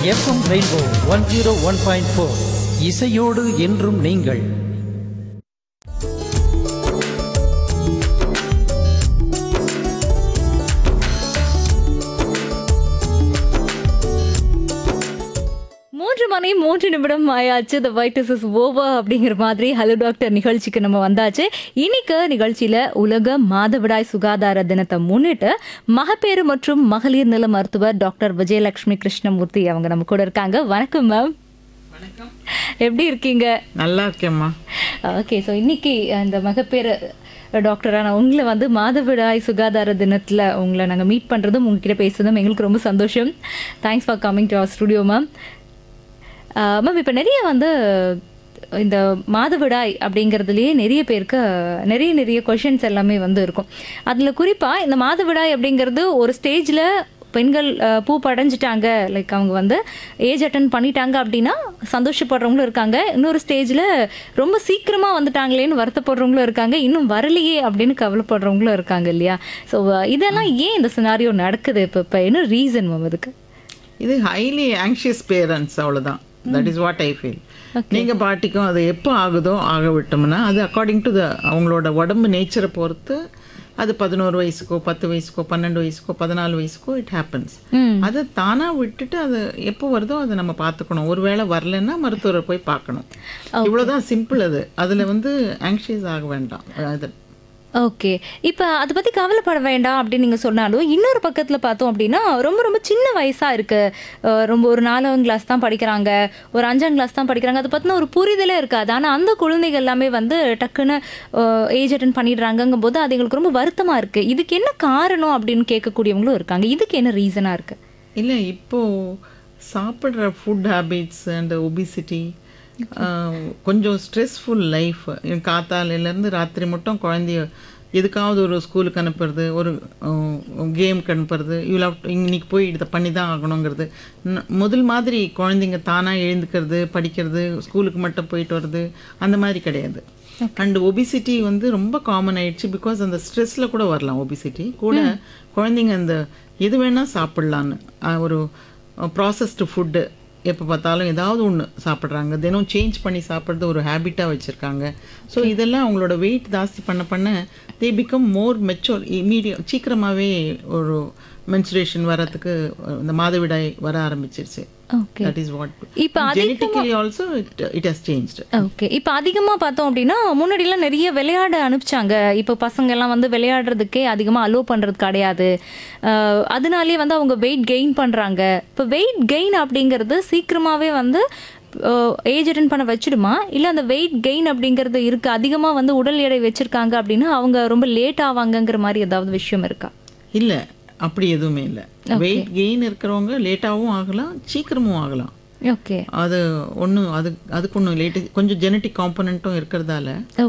FM rainbow one zero one point four இசையோடு என்றும் நீங்கள் மூன்று மணி மூன்று நிமிடம் ஆயாச்சு த வைட் இஸ் ஓவர் அப்படிங்கிற மாதிரி ஹலோ டாக்டர் நிகழ்ச்சிக்கு நம்ம வந்தாச்சு இன்னைக்கு நிகழ்ச்சியில உலக மாதவிடாய் சுகாதார தினத்தை முன்னிட்டு மகப்பேறு மற்றும் மகளிர் நல மருத்துவர் டாக்டர் விஜயலட்சுமி கிருஷ்ணமூர்த்தி அவங்க நம்ம கூட இருக்காங்க வணக்கம் மேம் எப்படி இருக்கீங்க நல்லா இருக்கேம்மா ஓகே ஸோ இன்னைக்கு அந்த மகப்பேறு டாக்டரான உங்களை வந்து மாதவிடாய் சுகாதார தினத்தில் உங்களை நாங்கள் மீட் பண்ணுறதும் உங்ககிட்ட பேசுறதும் எங்களுக்கு ரொம்ப சந்தோஷம் thanks for coming to our studio ma'am ma'am இப்போ நிறைய வந்து இந்த மாதவிடாய் அப்படிங்கிறதுலயே நிறைய பேருக்கு நிறைய நிறைய கொஷின்ஸ் எல்லாமே வந்து இருக்கும் அதில் குறிப்பாக இந்த மாதவிடாய் அப்படிங்கிறது ஒரு ஸ்டேஜில் பெண்கள் அஹ், பூ படைஞ்சிட்டாங்க லைக் அவங்க வந்து ஏஜ் அட்டன் பண்ணிட்டாங்க அப்படின்னா சந்தோஷப்படுறவங்களும் இருக்காங்க இன்னொரு ஸ்டேஜில் ரொம்ப சீக்கிரமாக வந்துட்டாங்களேன்னு வருத்தப்படுறவங்களும் இருக்காங்க இன்னும் வரலையே அப்படின்னு கவலைப்படுறவங்களும் இருக்காங்க இல்லையா ஸோ இதெல்லாம் ஏன் இந்த சினாரியோ நடக்குது இப்போ இப்போ என்ன ரீசன் மேம் அதுக்கு இது ஹைலி ஆங்ஷியஸ் பேரண்ட்ஸ் அவ்வளோதான் that is what I feel நீங்கள் பாட்டிக்கும் அது எப்போ ஆகுதோ ஆக விட்டோம்னா அது அக்கார்டிங் டு த அவங்களோட உடம்பு நேச்சரை பொறுத்து அது பதினோரு வயசுக்கோ பத்து வயசுக்கோ பன்னெண்டு வயசுக்கோ பதினாலு வயசுக்கோ இட் ஹேப்பன்ஸ் அதை தானாக விட்டுட்டு அது எப்போ வருதோ அதை நம்ம பார்த்துக்கணும் ஒருவேளை வரலைன்னா மருத்துவரை போய் பார்க்கணும் இவ்வளோதான் சிம்பிள் அது அதில் வந்து ஆங்ஷியஸ் ஆக வேண்டாம் அது ஓகே இப்போ அதை பற்றி கவலைப்பட வேண்டாம் அப்படின்னு நீங்கள் சொன்னாலும் இன்னொரு பக்கத்தில் பார்த்தோம் அப்படின்னா ரொம்ப ரொம்ப சின்ன வயசாக இருக்கு அஹ் ரொம்ப ஒரு நாலாவது கிளாஸ் தான் படிக்கிறாங்க ஒரு அஞ்சாம் கிளாஸ் தான் படிக்கிறாங்க அதை பற்றின ஒரு புரிதலே இருக்காது ஆனால் அந்த குழந்தைகள் எல்லாமே வந்து டக்குன்னு ஏஜ் அட்டன் பண்ணிடுறாங்கங்கும் போது அது எங்களுக்கு ரொம்ப வருத்தமாக இருக்குது இதுக்கு என்ன காரணம் அப்படின்னு கேட்கக்கூடியவங்களும் இருக்காங்க இதுக்கு என்ன ரீசனாக இருக்குது இல்லை இப்போ சாப்பிட்ற ஃபுட் ஹேபிட்ஸ் அண்ட் ஒபிசிட்டி கொஞ்சம் ஸ்ட்ரெஸ்ஃபுல் லைஃப் காத்தாலையிலேருந்து ராத்திரி மட்டும் குழந்தைய எதுக்காவது ஒரு ஸ்கூலுக்கு அனுப்புறது ஒரு கேமுக்கு அனுப்புறது இவ்வளோ இன்னைக்கு போய் இதை பண்ணி தான் ஆகணுங்கிறது ந- முதல் மாதிரி குழந்தைங்க தானாக எழுந்துக்கிறது படிக்கிறது ஸ்கூலுக்கு மட்டும் போயிட்டு வர்றது அந்த மாதிரி கிடையாது அண்ட் ஒபிசிட்டி வந்து ரொம்ப காமன் ஆயிடுச்சு பிகாஸ் அந்த ஸ்ட்ரெஸ்ஸில் கூட வரலாம் ஒபிசிட்டி கூட குழந்தைங்க அந்த எது வேணால் சாப்பிட்லான்னு அஹ் ஒரு ப்ராசஸ்டு ஃபுட்டு எப்போ பார்த்தாலும் ஏதாவது ஒன்று சாப்பிட்றாங்க தினம் சேஞ்ச் பண்ணி சாப்பிட்றது ஒரு ஹேபிட்டாக வச்சுருக்காங்க ஸோ இதெல்லாம் அவங்களோட வெயிட் ஜாஸ்தி பண்ண பண்ண தே பிகம் மோர் மெச்சோர் இமீடியம் சீக்கிரமாகவே ஒரு மென்சுரேஷன் வரத்துக்கு அஹ், இந்த மாதவிடாய் வர ஆரம்பிச்சிருச்சு ஓகே தட் இஸ் வாட் இப்போ genetically also it it has changed okay இப்போ அதிகமாக பார்த்தோம் அப்படின்னா முன்னாடிலாம் நிறைய விளையாட அனுப்பிச்சாங்க இப்போ பசங்க எல்லாம் வந்து விளையாடுறதுக்கே அதிகமாக அலோவ் பண்ணுறது கிடையாது அஹ் அதனாலேயே வந்து அவங்க வெயிட் கெயின் பண்ணுறாங்க இப்போ வெயிட் கெயின் அப்படிங்கிறது சீக்கிரமாகவே வந்து ஏஜ் அட்டன் பண்ண வச்சிடுமா இல்லை அந்த வெயிட் கெயின் அப்படிங்கிறது இருக்கு அதிகமாக வந்து உடல் எடை வச்சிருக்காங்க அப்படின்னா அவங்க ரொம்ப லேட் ஆவாங்கங்கிற மாதிரி ஏதாவது விஷயம் இருக்கா இல்லை அப்படி எதுவுமே இல்லை வெயிட் கெயின் இருக்கிறவங்க லேட்டாகவும் ஆகலாம் சீக்கிரமும் ஆகலாம் ஓகே அது ஒன்றும் அது அதுக்கு ஒன்றும் லேட்டு கொஞ்சம் ஜெனட்டிக் காம்பனண்ட்டும் இருக்கிறதால